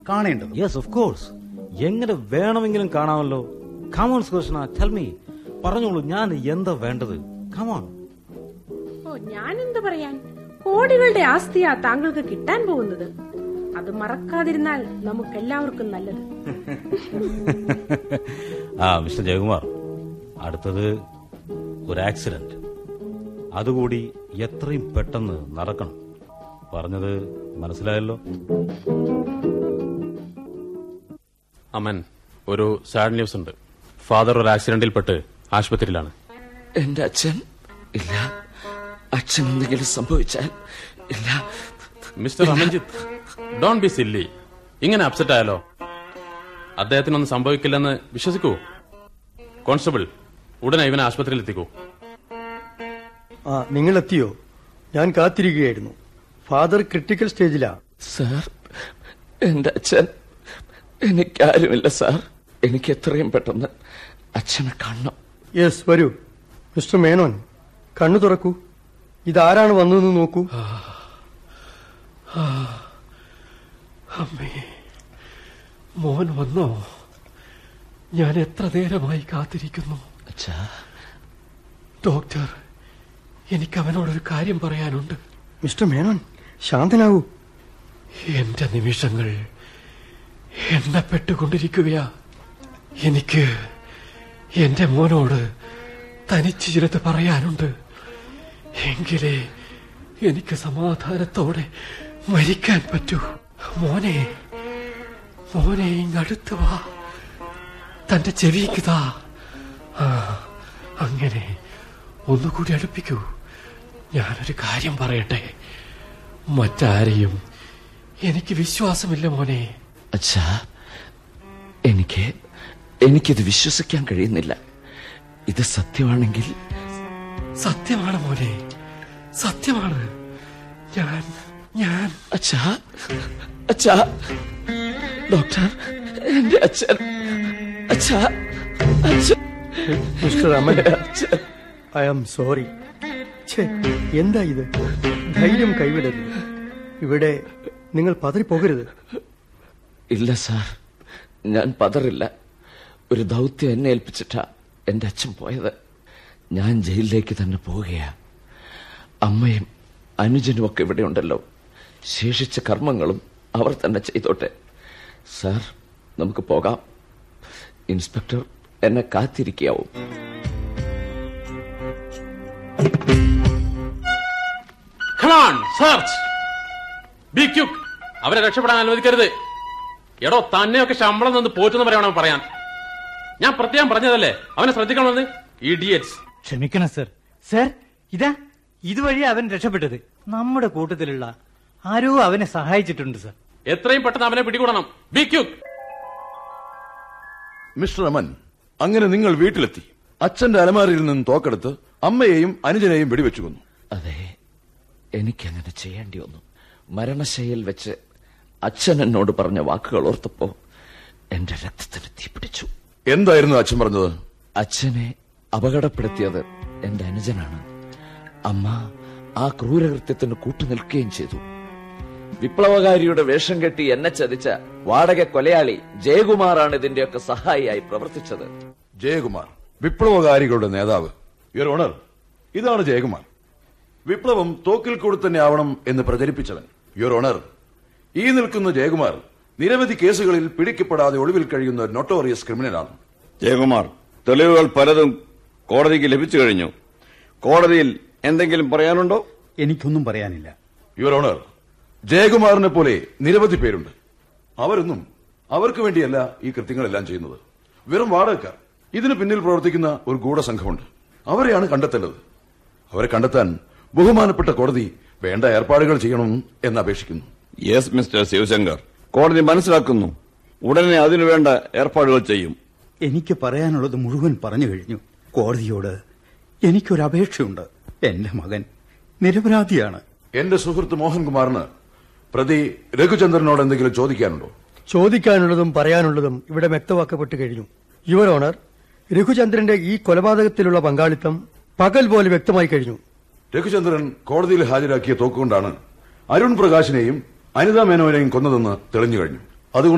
കാണേണ്ടത് yes of course എങ്ങനെ വേണമെങ്കിലും കാണാമല്ലോ കമോൺ സുദർശന ടെൽ മീ പറഞ്ഞോളൂ ഞാൻ എന്താ വേണ്ടത് കമോൺ ഓ ഞാൻ എന്ത് പറയാൻ കോടികളുടെ ആസ്തിയാ താങ്കൾക്ക് കിട്ടാൻ പോകുന്നത് അത് മറക്കാതിരുന്നാൽ നമുക്കെല്ലാവർക്കും നല്ലത് ആ മിസ്റ്റർ ജയകുമാർ അടുത്തത് ഒരു ആക്സിഡന്റ് അതുകൂടി എത്രയും പെട്ടെന്ന് നടക്കണം പറഞ്ഞത് മനസ്സിലായല്ലോ അമൻ ഒരു സാഡ് ന്യൂസ് ഉണ്ട് ഫാദർ ഒരു ആക്സിഡന്റിൽ പെട്ട് ആശുപത്രിയിലാണ് എന്റെ അച്ഛൻ ഇല്ല അച്ഛൻ എന്തെങ്കിലും സംഭവിച്ചാൽ ഇല്ല mister Amanjit don't be silly ഇങ്ങനെ അപ്സെറ്റ് ആയാലോ അദ്ദേഹത്തിനൊന്നും സംഭവിക്കില്ലെന്ന് വിശ്വസിക്കൂ കോൺസ്റ്റബിൾ ഉടനെ ഇവനെ ആശുപത്രിയിൽ എത്തിക്കൂ ആ നിങ്ങൾ എത്തിയോ ഞാൻ കാത്തിരിക്കുകയായിരുന്നു ഫാദർ ക്രിട്ടിക്കൽ സ്റ്റേജിലാ സാർ എന്റെ അച്ഛൻ എനിക്കാരുമില്ല സാർ എനിക്ക് എത്രയും പെട്ടെന്ന് അച്ഛനെ കാണണം യെസ് വരൂ മിസ്റ്റർ മേനോൻ കണ്ണു തുറക്കൂ ഇതാരാണ് വന്നതെന്ന് നോക്കൂ അമ്മേ മോൻ വന്നോ ഞാൻ എത്ര നേരമായി കാത്തിരിക്കുന്നു അച്ഛാ ഡോക്ടർ എനിക്ക് അവനോടൊരു കാര്യം പറയാനുണ്ട് മിസ്റ്റർ മേനോൻ ശാന്തനാകൂ എന്റെ നിമിഷങ്ങൾ എണ്ണപ്പെട്ടുകൊണ്ടിരിക്കുകയാ എനിക്ക് എന്റെ മോനോട് തനിച്ച് ചിലത് പറയാനുണ്ട് എങ്കിലേ എനിക്ക് സമാധാനത്തോടെ മരിക്കാൻ പറ്റൂ മോനെ മോനെ ഇങ്ങടുത്ത് വാ തന്റെ ചെവിക്ക് താ ആ അങ്ങനെ ഒന്നുകൂടി അടുപ്പിക്കൂ ഞാനൊരു കാര്യം പറയട്ടെ മറ്റാരെയും എനിക്ക് വിശ്വാസമില്ല മോനെ അച്ഛാ എനിക്ക് എനിക്കിത് വിശ്വസിക്കാൻ കഴിയുന്നില്ല ഇത് സത്യമാണെങ്കിൽ സത്യമാണ് മോനെ സത്യമാണ് ഞാൻ ഞാൻ അച്ഛാ അച്ഛാ ഡോക്ടർ എന്റെ അച്ഛൻ അച്ഛാ അച്ഛൻ മിസ്റ്റർ അമൻ അച്ഛൻ ഐ ആം സോറി ഛേ എന്താ ഇത് ധൈര്യം കൈവിടരുത് ഇവിടെ നിങ്ങൾ പതറിപ്പോകരുത് ഇല്ല സാർ ഞാൻ പതറില്ല ഒരു ദൗത്യം എന്നെ ഏൽപ്പിച്ചിട്ടാ എന്റെ അച്ഛൻ പോയത് ഞാൻ ജയിലിലേക്ക് തന്നെ പോവുകയാ അമ്മയും അനുജനും ഒക്കെ ഇവിടെ ഉണ്ടല്ലോ ശേഷിച്ച കർമ്മങ്ങളും അവർ തന്നെ ചെയ്തോട്ടെ സാർ നമുക്ക് പോകാം ഇൻസ്പെക്ടർ എന്നെ കാത്തിരിക്കാവും Come സെർച്ച് ബി ക്യുക്ക് അവരെ രക്ഷപ്പെടാൻ അനുവദിക്കരുത് എടോ തന്നെയൊക്കെ ശമ്പളം നിന്ന് പോറ്റെന്ന് പറയണം പറയാൻ ഞാൻ പ്രത്യേകം പറഞ്ഞതല്ലേ അവനെ ശ്രദ്ധിക്കണമെന്ന് ഇഡിയറ്റ്സ് ക്ഷമിക്കണം സർ സർ ഇതാ ഇതുവഴി അവൻ രക്ഷപ്പെട്ടത് നമ്മുടെ കൂട്ടത്തിലുള്ള ആരോ അവനെ സഹായിച്ചിട്ടുണ്ട് സർ എത്രയും പെട്ടെന്ന് അവനെ പിടികൂടണം ബി ക്യുക്ക് മിസ്റ്റർ അമൻ അങ്ങനെ നിങ്ങൾ വീട്ടിലെത്തി അച്ഛന്റെ അലമാരയിൽ നിന്ന് തോക്കെടുത്ത് അമ്മയെയും അനുജനെയും വെടിവെച്ചു കൊന്നു അതെ എനിക്കങ്ങനെ ചെയ്യേണ്ടി വന്നു മരണശയിൽ വെച്ച് അച്ഛൻ എന്നോട് പറഞ്ഞ വാക്കുകൾ ഓർത്തപ്പോ എന്റെ രക്തത്തിന് തീപിടിച്ചു എന്തായിരുന്നു അച്ഛൻ പറഞ്ഞത് അച്ഛനെ അപകടപ്പെടുത്തിയത് എന്റെ അനുജനാണ് അമ്മ ആ ക്രൂരകൃത്യത്തിന് കൂട്ടുനിൽക്കുകയും ചെയ്തു വിപ്ലവകാരിയുടെ വേഷം കെട്ടി എന്നെ ചതിച്ച വാടക കൊലയാളി ജയകുമാറാണ് ഇതിന്റെയൊക്കെ സഹായിയായി പ്രവർത്തിച്ചത് ജയകുമാർ വിപ്ലവകാരികളുടെ നേതാവ് യുവർ ഓണർ ഇതാണ് ജയകുമാർ വിപ്ലവം തോക്കിൽ കൂടി തന്നെ ആവണം എന്ന് പ്രചരിപ്പിച്ചവൻ യുവർ ഓണർ ഈ നിൽക്കുന്ന ജയകുമാർ നിരവധി കേസുകളിൽ പിടിക്കപ്പെടാതെ ഒളിവിൽ കഴിയുന്ന നൊട്ടോറിയസ് ക്രിമിനലാണ് ജയകുമാർ തെളിവുകൾ പലതും കോടതിക്ക് ലഭിച്ചു കഴിഞ്ഞു കോടതിയിൽ എന്തെങ്കിലും പറയാനുണ്ടോ എനിക്കൊന്നും പറയാനില്ല യുവർ ഓണർ ജയകുമാറിനെ പോലെ നിരവധി പേരുണ്ട് അവരൊന്നും അവർക്ക് വേണ്ടിയല്ല ഈ കൃത്യങ്ങളെല്ലാം ചെയ്യുന്നത് വെറും വാടകക്കാർ ഇതിന് പിന്നിൽ പ്രവർത്തിക്കുന്ന ഒരു ഗൂഢസംഘമുണ്ട് അവരെയാണ് കണ്ടെത്തേണ്ടത് അവരെ കണ്ടെത്താൻ ബഹുമാനപ്പെട്ട കോടതി വേണ്ട ഏർപ്പാടുകൾ ചെയ്യണം എന്ന് അപേക്ഷിക്കുന്നു യെസ് മിസ്റ്റർ ശിവശങ്കർ കോടതി മനസ്സിലാക്കുന്നു ഉടനെ അതിനുവേണ്ട ഏർപ്പാടുകൾ ചെയ്യും എനിക്ക് പറയാനുള്ളത് മുഴുവൻ പറഞ്ഞു കഴിഞ്ഞു കോടതിയോട് എനിക്കൊരു അപേക്ഷയുണ്ട് എന്റെ മകൻ നിരപരാധിയാണ് എന്റെ സുഹൃത്ത് മോഹൻകുമാറിന് പ്രതി രഘുചന്ദ്രനോട് എന്തെങ്കിലും ചോദിക്കാനുണ്ടോ ചോദിക്കാനുള്ളതും പറയാനുള്ളതും ഇവിടെ വ്യക്തമാക്കപ്പെട്ടു കഴിഞ്ഞു യുവർ ഓണർ രഘുചന്ദ്രന്റെ ഈ കൊലപാതകത്തിലുള്ള പങ്കാളിത്തം പകൽ പോലെ വ്യക്തമായി കഴിഞ്ഞു രഘുചന്ദ്രൻ കോടതിയിൽ ഹാജരാക്കിയ തോക്കുകൊണ്ടാണ് അരുൺ പ്രകാശിനെയും അനിത മേനോനെയും കൊന്നതെന്ന് തെളിഞ്ഞു കഴിഞ്ഞു